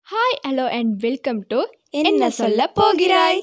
hi hello and welcome to என்ன சொல்ல போகிறாய்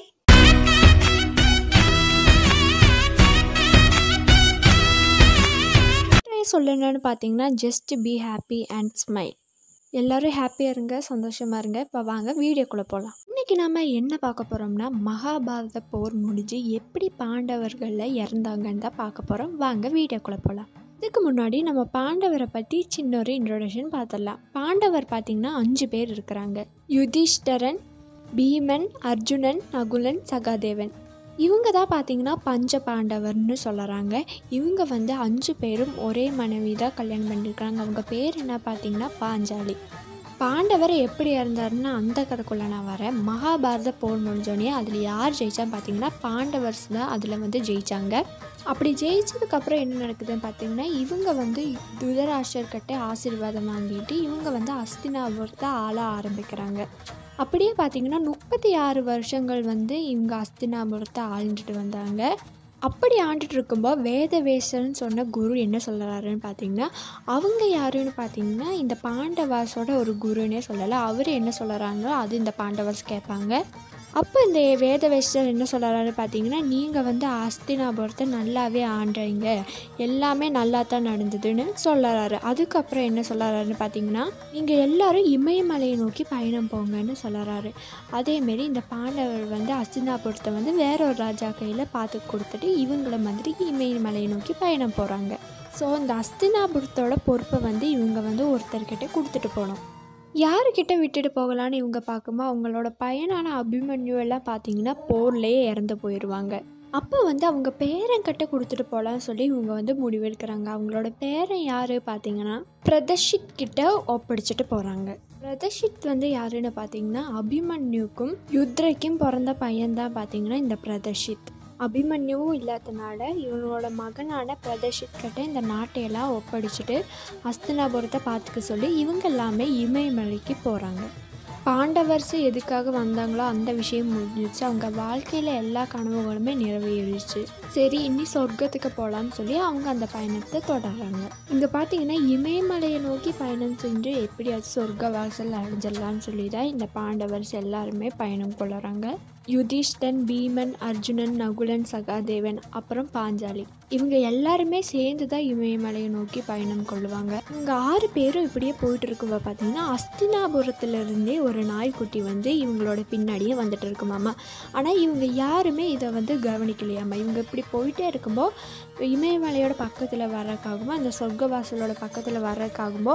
சொல்லணும்னு பார்த்தீங்கன்னா just be happy and smile எல்லோரும் ஹாப்பியாக இருங்க சந்தோஷமாக இருங்க இப்போ வாங்க வீடியோக்குள்ளே போகலாம் இன்றைக்கி நம்ம என்ன பார்க்க போகிறோம்னா மகாபாரத போர் முடிஞ்சு எப்படி பாண்டவர்களில் இறந்தாங்கன்னு தான் பார்க்க போகிறோம் வாங்க வீடியோக்குள்ளே போகலாம் இதுக்கு முன்னாடி நம்ம பாண்டவரை பற்றி சின்ன ஒரு இன்ட்ரொடக்ஷன் பார்த்துடலாம் பாண்டவர் பார்த்திங்கன்னா அஞ்சு பேர் இருக்கிறாங்க யுதிஷ்டரன் பீமன் அர்ஜுனன் நகுலன் சகாதேவன் இவங்க தான் பார்த்தீங்கன்னா பஞ்ச பாண்டவர்னு சொல்லறாங்க இவங்க வந்து அஞ்சு பேரும் ஒரே மனைவி தான் கல்யாணம் பண்ணியிருக்காங்க அவங்க பேர் என்ன பார்த்தீங்கன்னா பாஞ்சாலி பாண்டவர் எப்படி இறந்தாருன்னு அந்த கதைக்குள்ளே நான் வரேன் மகாபாரத போர் முடிஞ்சோடனே அதில் யார் ஜெயிச்சா பார்த்தீங்கன்னா பாண்டவர்ஸ் தான் அதில் வந்து ஜெயித்தாங்க அப்படி ஜெயிச்சதுக்கப்புறம் என்ன நடக்குதுன்னு பார்த்தீங்கன்னா இவங்க வந்து துதராஷ்டர்கிட்ட ஆசீர்வாதம் வாங்கிட்டு இவங்க வந்து அஸ்தினாபுரத்தை ஆள ஆரம்பிக்கிறாங்க அப்படியே பார்த்தீங்கன்னா முப்பத்தி ஆறு வருஷங்கள் வந்து இவங்க அஸ்தினாபுரத்தை ஆழ்ந்துட்டு வந்தாங்க அப்படி ஆண்டுட்டு இருக்கும்போது வேதவேசர்னு சொன்ன குரு என்ன சொல்கிறாருன்னு பார்த்தீங்கன்னா அவங்க யாருன்னு பார்த்தீங்கன்னா இந்த பாண்டவாஸோட ஒரு குருன்னே சொல்லலை அவர் என்ன சொல்கிறாங்களோ அது இந்த பாண்டவாஸ் கேட்பாங்க அப்போ இந்த வேதவேஸ்வர் என்ன சொல்கிறாரு பார்த்தீங்கன்னா நீங்கள் வந்து அஸ்தினாபுரத்தை நல்லாவே ஆண்டுறீங்க எல்லாமே நல்லா தான் நடந்ததுன்னு சொல்லறாரு அதுக்கப்புறம் என்ன சொல்லறாருன்னு பார்த்தீங்கன்னா நீங்கள் எல்லாரும் இமயமலையை நோக்கி பயணம் போங்கன்னு சொல்லறாரு அதேமாரி இந்த பாண்டவர் வந்து அஸ்தினாபுரத்தை வந்து வேற ஒரு ராஜா கையில் பார்த்து கொடுத்துட்டு இவங்கள மாதிரி இமயமலையை நோக்கி பயணம் போகிறாங்க ஸோ இந்த அஸ்தினாபுரத்தோட பொறுப்பை வந்து இவங்க வந்து ஒருத்தர்கிட்ட கொடுத்துட்டு போனோம் யாருக்கிட்ட விட்டுட்டு போகலான்னு இவங்க பார்க்கும்போது அவங்களோட பையனான அபிமன்யு எல்லாம் பார்த்தீங்கன்னா போர்லேயே இறந்து போயிடுவாங்க அப்போ வந்து அவங்க பேரன்கிட்ட கொடுத்துட்டு போகலான்னு சொல்லி இவங்க வந்து முடிவெடுக்கிறாங்க அவங்களோட பேரன் யார் பார்த்தீங்கன்னா பிரதர்ஷித் கிட்ட ஒப்படைச்சிட்டு போகிறாங்க பிரதர்ஷித் வந்து யாருன்னு பார்த்தீங்கன்னா அபிமன்யுக்கும் யுத்ரைக்கும் பிறந்த பையன் தான் பார்த்தீங்கன்னா இந்த பிரதர்ஷித் அபிமன்யுவும் இல்லாதனால இவனோட மகனான பிரதர்ஷித் கிட்ட இந்த நாட்டையெல்லாம் ஒப்படைச்சிட்டு அஸ்தினாபுரத்தை பார்த்துக்க சொல்லி இவங்க எல்லாமே இமயமலைக்கு போகிறாங்க பாண்டவர்ஸ் எதுக்காக வந்தாங்களோ அந்த விஷயம் முடிஞ்சிச்சு அவங்க வாழ்க்கையில் எல்லா கனவுகளுமே நிறைவேறிடுச்சு சரி இனி சொர்க்கத்துக்கு போகலான்னு சொல்லி அவங்க அந்த பயணத்தை தொடர்றாங்க இங்கே பார்த்தீங்கன்னா இமயமலையை நோக்கி பயணம் செஞ்சு எப்படியாச்சும் சொர்க்க வாசல் அடைஞ்சிடலான்னு சொல்லி தான் இந்த பாண்டவர்ஸ் எல்லாருமே பயணம் கொள்ளுறாங்க யுதிஷ்டன் பீமன் அர்ஜுனன் நகுலன் சகாதேவன் அப்புறம் பாஞ்சாலி இவங்க எல்லாருமே சேர்ந்து தான் இமயமலையை நோக்கி பயணம் கொள்ளுவாங்க இவங்க ஆறு பேரும் இப்படியே போயிட்டு இருக்கும்போது பார்த்தீங்கன்னா அஸ்தினாபுரத்துலேருந்தே ஒரு நாய்க்குட்டி வந்து இவங்களோட பின்னாடியே வந்துட்டு இருக்குமாமா ஆனால் இவங்க யாருமே இதை வந்து கவனிக்கலையாமா இவங்க இப்படி போயிட்டே இருக்கும்போது இமயமலையோட பக்கத்தில் வர்றதுக்காகுமோ அந்த சொர்க்க வாசலோட பக்கத்தில் வர்றதுக்காகும்போ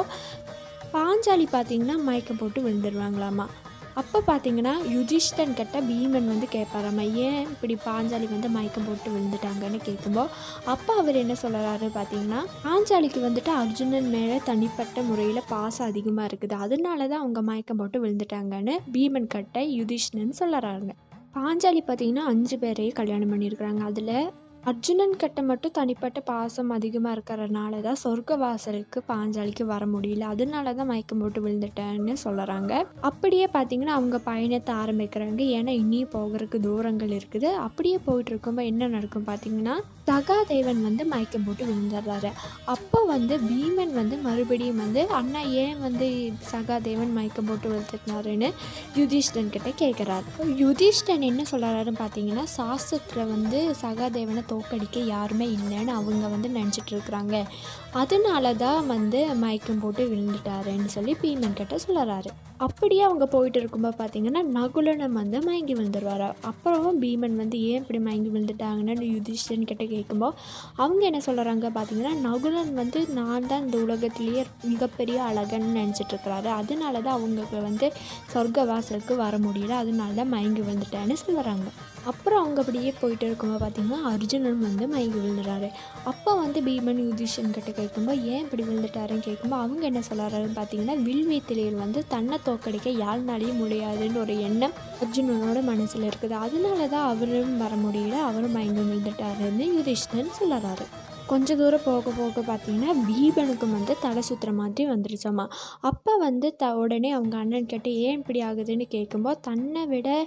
பாஞ்சாலி பார்த்தீங்கன்னா மயக்கம் போட்டு விழுந்துருவாங்களாமா அப்போ பார்த்தீங்கன்னா யுதிஷ்டன் கிட்ட பீமன் வந்து கேட்பாராம்மா ஏன் இப்படி பாஞ்சாலி வந்து மயக்கம் போட்டு விழுந்துட்டாங்கன்னு கேட்கும்போது அப்போ அவர் என்ன சொல்கிறாரு பார்த்தீங்கன்னா பாஞ்சாலிக்கு வந்துட்டு அர்ஜுனன் மேலே தனிப்பட்ட முறையில் பாசம் அதிகமாக இருக்குது அதனால தான் அவங்க மயக்கம் போட்டு விழுந்துட்டாங்கன்னு பீமன் கிட்ட யுதிஷ்ணன் சொல்லுறாங்க பாஞ்சாலி பார்த்தீங்கன்னா அஞ்சு பேரையும் கல்யாணம் பண்ணியிருக்கிறாங்க அதில் அர்ஜுனன் கிட்ட மட்டும் தனிப்பட்ட பாசம் அதிகமாக இருக்கிறனால தான் சொர்க்க வாசலுக்கு பாஞ்சாலிக்கு வர முடியல அதனால தான் மயக்கம் போட்டு விழுந்துட்டேன்னு சொல்கிறாங்க அப்படியே பார்த்தீங்கன்னா அவங்க பயணத்தை ஆரம்பிக்கிறாங்க ஏன்னா இனியும் போகிறதுக்கு தூரங்கள் இருக்குது அப்படியே போயிட்டு இருக்கும்போது என்ன நடக்கும் பார்த்தீங்கன்னா சகாதேவன் வந்து மயக்கம் போட்டு விழுந்துடுறாரு அப்போ வந்து பீமன் வந்து மறுபடியும் வந்து அண்ணா ஏன் வந்து சகாதேவன் மயக்கம் போட்டு விழுத்துனாருன்னு யுதிஷ்டன் கிட்ட கேட்குறாரு யுதிஷ்டன் என்ன சொல்கிறாருன்னு பார்த்தீங்கன்னா சாஸ்திரத்தில் வந்து சகாதேவனை தோக்கடிக்க யாருமே இல்லைன்னு அவங்க வந்து நினச்சிட்டு இருக்கிறாங்க அதனால தான் வந்து மயக்கம் போட்டு விழுந்துட்டாருன்னு சொல்லி பீமன் கிட்ட சொல்லுறாரு அப்படியே அவங்க போயிட்டு இருக்கும்போது பார்த்தீங்கன்னா நகுலனம் வந்து மயங்கி விழுந்துருவாரு அப்புறம் பீமன் வந்து ஏன் இப்படி மயங்கி விழுந்துட்டாங்கன்னு யுதிஷ்டன் கிட்ட கேட்கும்போது அவங்க என்ன சொல்கிறாங்க பார்த்தீங்கன்னா நகுலன் வந்து நான் தான் இந்த உலகத்திலேயே மிகப்பெரிய அழகன்னு நினச்சிட்டு இருக்கிறாரு அதனால தான் அவங்களுக்கு வந்து சொர்க்க வாசலுக்கு வர முடியல அதனால தான் மயங்கி விழுந்துட்டேன்னு சொல்கிறாங்க அப்புறம் அவங்க அப்படியே போயிட்டு இருக்கும்போது பார்த்தீங்கன்னா அர்ஜுனன் வந்து மயங்கி விழுந்துறாரு அப்போ வந்து பீமன் யுதிஷன் கிட்ட கேட்கும்போது ஏன் இப்படி விழுந்துட்டாருன்னு கேட்கும்போது அவங்க என்ன சொல்கிறாருன்னு பார்த்தீங்கன்னா வில்வீத்திலையில் வந்து தன்னை தோக்கடிக்க யாழ்னாலையும் முடியாதுன்னு ஒரு எண்ணம் அர்ஜுனனோட மனசில் இருக்குது அதனால தான் அவரும் வர முடியல அவரும் மயங்கி விழுந்துட்டாருன்னு யுதிஷ்ணன் சொல்லுறாரு கொஞ்ச தூரம் போக போக பார்த்தீங்கன்னா பீபனுக்கு வந்து தலை சுற்றுற மாதிரி வந்துருச்சாமா அப்போ வந்து த உடனே அவங்க அண்ணன் கிட்ட ஏன் இப்படி ஆகுதுன்னு கேட்கும்போது தன்னை விட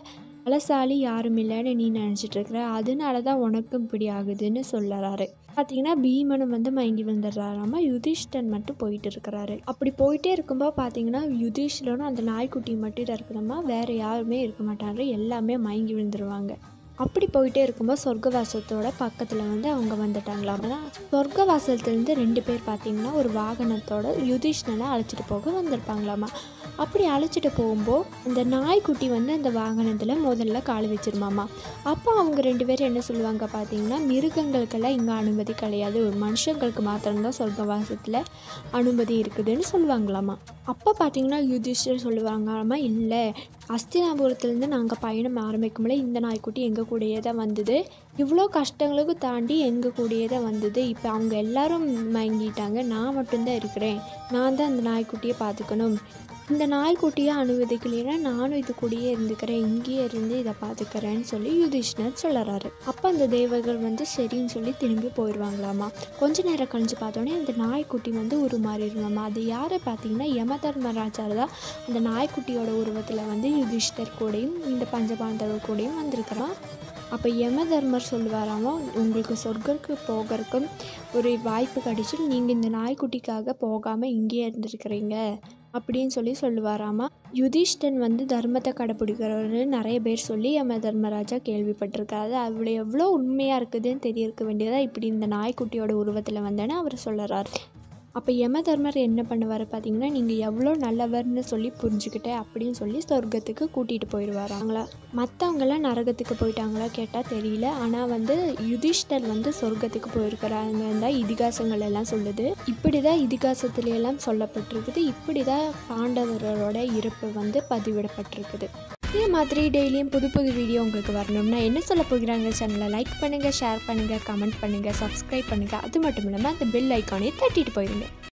பலசாலி யாரும் இல்லைன்னு நீ நினச்சிட்டு இருக்கிற அதனால தான் உனக்கும் இப்படி ஆகுதுன்னு சொல்லறாரு பார்த்தீங்கன்னா பீமனும் வந்து மயங்கி விழுந்துடுறாராமா யுதிஷ்டன் மட்டும் போயிட்டு இருக்கிறாரு அப்படி போயிட்டே இருக்கும்போது பார்த்தீங்கன்னா யுதிஷ்டனும் அந்த நாய்க்குட்டி மட்டும் தான் இருக்கணுமா வேறு யாருமே இருக்க மாட்டாங்க எல்லாமே மயங்கி விழுந்துருவாங்க அப்படி போயிட்டே இருக்கும்போது சொர்க்கவாசத்தோட பக்கத்தில் வந்து அவங்க வந்துட்டாங்களாம் ஆனால் சொர்க்கவாசத்துலேருந்து ரெண்டு பேர் பார்த்தீங்கன்னா ஒரு வாகனத்தோட யுதிஷ்ணனை அழைச்சிட்டு போக வந்திருப்பாங்களாமா அப்படி அழைச்சிட்டு போகும்போது அந்த நாய்க்குட்டி வந்து அந்த வாகனத்தில் முதல்ல கால் வச்சிருமாமா அப்போ அவங்க ரெண்டு பேரும் என்ன சொல்லுவாங்க பார்த்தீங்கன்னா மிருகங்களுக்கெல்லாம் இங்கே அனுமதி கிடையாது ஒரு மனுஷங்களுக்கு மாத்திரம்தான் சொர்க்கவாசத்தில் அனுமதி இருக்குதுன்னு சொல்லுவாங்களாமா அப்போ பார்த்தீங்கன்னா யுதிஷ்டர் சொல்லுவாங்களாமா இல்லை அஸ்தினாபுரத்துலேருந்து நாங்கள் பயணம் ஆரம்பிக்கும்போது இந்த நாய்க்குட்டி எங்கள் கூடயே தான் வந்தது இவ்வளோ கஷ்டங்களுக்கு தாண்டி எங்கள் கூடயே தான் வந்தது இப்போ அவங்க எல்லாரும் மயங்கிட்டாங்க நான் மட்டும்தான் இருக்கிறேன் நான் தான் அந்த நாய்க்குட்டியை பார்த்துக்கணும் இந்த நாய்க்குட்டியை அனுமதிக்கலைன்னா நானும் இது கூடயே இருந்துக்கிறேன் இங்கேயே இருந்து இதை பார்த்துக்கிறேன்னு சொல்லி யுதிஷ்ணர் சொல்லறாரு அப்போ அந்த தேவர்கள் வந்து சரின்னு சொல்லி திரும்பி போயிடுவாங்களாமா கொஞ்ச நேரம் கழிஞ்சு பார்த்தோன்னே அந்த நாய்க்குட்டி வந்து உருமாறிடுமாமா அது யார் பார்த்தீங்கன்னா யம தர்மராஜா தான் அந்த நாய்க்குட்டியோட உருவத்தில் வந்து யுதிஷ்டர் கூடயும் இந்த பஞ்சபாண்டவர் கூடயும் வந்திருக்கிறான் அப்போ யம தர்மர் சொல்லுவாராமா உங்களுக்கு சொர்க்கருக்கு போகிறதுக்கும் ஒரு வாய்ப்பு கிடைச்சி நீங்கள் இந்த நாய்க்குட்டிக்காக போகாமல் இங்கேயே இருந்திருக்கிறீங்க அப்படின்னு சொல்லி சொல்லுவாராமா யுதிஷ்டன் வந்து தர்மத்தை கடைப்பிடிக்கிறவரு நிறைய பேர் சொல்லி யம தர்மராஜா கேள்விப்பட்டிருக்காரு அவ்வளோ எவ்வளோ உண்மையாக இருக்குதுன்னு தெரியறக்க வேண்டியதாக இப்படி இந்த நாய்க்குட்டியோட உருவத்தில் வந்தேன்னு அவர் சொல்லறாரு அப்போ யம தர்மர் என்ன பண்ணுவார் பார்த்தீங்கன்னா நீங்கள் எவ்வளோ நல்லவர்னு சொல்லி புரிஞ்சுக்கிட்டேன் அப்படின்னு சொல்லி சொர்க்கத்துக்கு கூட்டிகிட்டு போயிடுவாராங்களா மற்றவங்களாம் நரகத்துக்கு போயிட்டாங்களா கேட்டால் தெரியல ஆனால் வந்து யுதிஷ்டர் வந்து சொர்க்கத்துக்கு போயிருக்கிறாங்க தான் இதிகாசங்கள் எல்லாம் சொல்லுது இப்படி தான் இதிகாசத்துல எல்லாம் சொல்லப்பட்டிருக்குது இப்படி தான் பாண்டவரோட இருப்பு வந்து பதிவிடப்பட்டிருக்குது இதே மாதிரி டெய்லியும் புது புது வீடியோ உங்களுக்கு வரணும்னா என்ன சொல்ல போகிறாங்க சேனலை லைக் பண்ணுங்கள் ஷேர் பண்ணுங்கள் கமெண்ட் பண்ணுங்கள் சப்ஸ்கிரைப் பண்ணுங்கள் அது மட்டும் இல்லாமல் அந்த பெல் ஐக்கானே தட்டிட்டு போயிருங்க